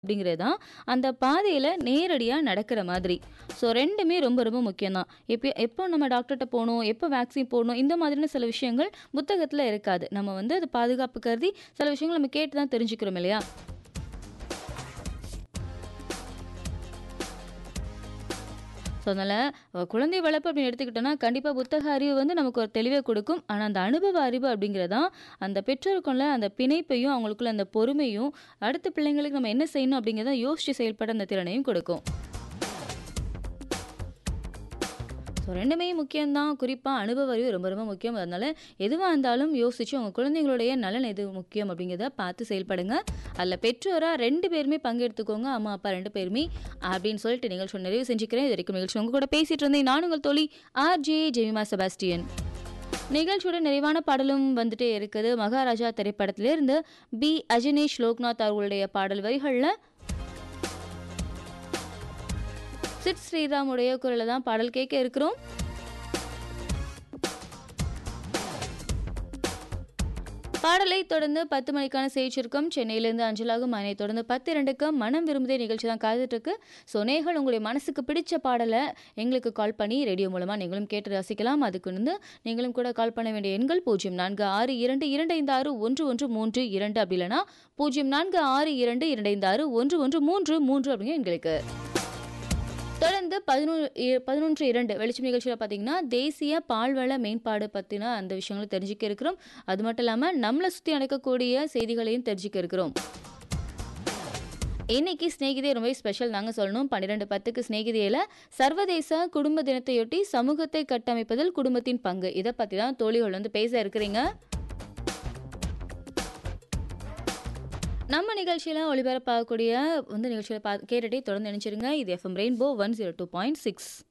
அப்படிங்கிறது தான் அந்த பாதையில் நேரடியாக நடக்கிற மாதிரி ஸோ ரெண்டுமே ரொம்ப ரொம்ப முக்கியம் தான் எப்போ எப்போ நம்ம டாக்டர்கிட்ட போகணும் எப்போ வேக்சின் போடணும் இந்த மாதிரியான சில விஷயங்கள் புத்தகத்தில் இருக்காது நம்ம வந்து அது பாதுகாப்பு கருதி சில விஷயங்கள் நம்ம கேட்டு தான் தெரிஞ்சுக்கிறோம் இல்லையா ஸோ அதனால் குழந்தை வளர்ப்பு அப்படின்னு எடுத்துக்கிட்டோன்னா கண்டிப்பாக புத்தக அறிவு வந்து நமக்கு ஒரு தெளிவை கொடுக்கும் ஆனால் அந்த அனுபவ அறிவு அப்படிங்கிறதான் அந்த பெற்றோருக்குள்ள அந்த பிணைப்பையும் அவங்களுக்குள்ள அந்த பொறுமையும் அடுத்த பிள்ளைங்களுக்கு நம்ம என்ன செய்யணும் அப்படிங்கிறத யோசித்து செயல்பட அந்த திறனையும் கொடுக்கும் ஸோ ரெண்டுமே முக்கியம்தான் குறிப்பாக அனுபவ அறிவு ரொம்ப ரொம்ப முக்கியம் அதனால் எதுவாக இருந்தாலும் யோசித்து உங்கள் குழந்தைங்களுடைய நலன் எது முக்கியம் அப்படிங்கிறத பார்த்து செயல்படுங்க அதில் பெற்றோராக ரெண்டு பேருமே பங்கெடுத்துக்கோங்க அம்மா அப்பா ரெண்டு பேருமே அப்படின்னு சொல்லிட்டு நிகழ்ச்சி நிறைவு செஞ்சுக்கிறேன் இது வரைக்கும் நிகழ்ச்சி உங்கள் கூட பேசிகிட்டு இருந்தேன் நான் உங்கள் தோழி ஆர்ஜே ஜெமிமா செபாஸ்டியன் நிகழ்ச்சியோட நிறைவான பாடலும் வந்துட்டே இருக்குது மகாராஜா திரைப்படத்திலிருந்து பி அஜினேஷ் லோக்நாத் அவர்களுடைய பாடல் வரிகளில் சிட் ஸ்ரீராமுடைய குரலை தான் பாடல் கேட்க இருக்கிறோம் பாடலை தொடர்ந்து பத்து மணிக்கான செய்திருக்கும் சென்னையிலிருந்து அஞ்சலாகும் அதனை தொடர்ந்து பத்து இரண்டுக்கு மனம் விரும்புதே நிகழ்ச்சி தான் காத்துட்டு இருக்கு ஸோ நேர்கள் உங்களுடைய மனசுக்கு பிடிச்ச பாடலை எங்களுக்கு கால் பண்ணி ரேடியோ மூலமாக நீங்களும் கேட்டு ரசிக்கலாம் அதுக்கு வந்து நீங்களும் கூட கால் பண்ண வேண்டிய எண்கள் பூஜ்ஜியம் நான்கு ஆறு இரண்டு இரண்டு ஐந்து ஆறு ஒன்று ஒன்று மூன்று இரண்டு அப்படி இல்லைனா பூஜ்ஜியம் நான்கு ஆறு இரண்டு இரண்டு ஐந்து ஆறு ஒன்று ஒன்று மூன்று மூன்று அப்படிங்க எங்களுக்கு தொடர்ந்து பதினொன்று பதினொன்று இரண்டு வெளிச்சம் நிகழ்ச்சியில் பார்த்தீங்கன்னா தேசிய பால்வள மேம்பாடு பற்றின அந்த விஷயங்களை தெரிஞ்சுக்க இருக்கிறோம் அது மட்டும் இல்லாமல் நம்மளை சுற்றி நடக்கக்கூடிய செய்திகளையும் தெரிஞ்சுக்க இருக்கிறோம் இன்னைக்கு ஸ்நேகிதே ரொம்ப ஸ்பெஷல் நாங்கள் சொல்லணும் பன்னிரெண்டு பத்துக்கு ஸ்நேகிதையில் சர்வதேச குடும்ப தினத்தையொட்டி சமூகத்தை கட்டமைப்பதில் குடும்பத்தின் பங்கு இதை பற்றி தான் தோழிகள் வந்து பேச இருக்கிறீங்க நம்ம நிகழ்ச்சியில் ஒளிபரப்பாகக்கூடிய வந்து நிகழ்ச்சியில் பா கேட்டுகிட்டே தொடர்ந்து நினைச்சிருங்க இது FM rainbow one zero two point six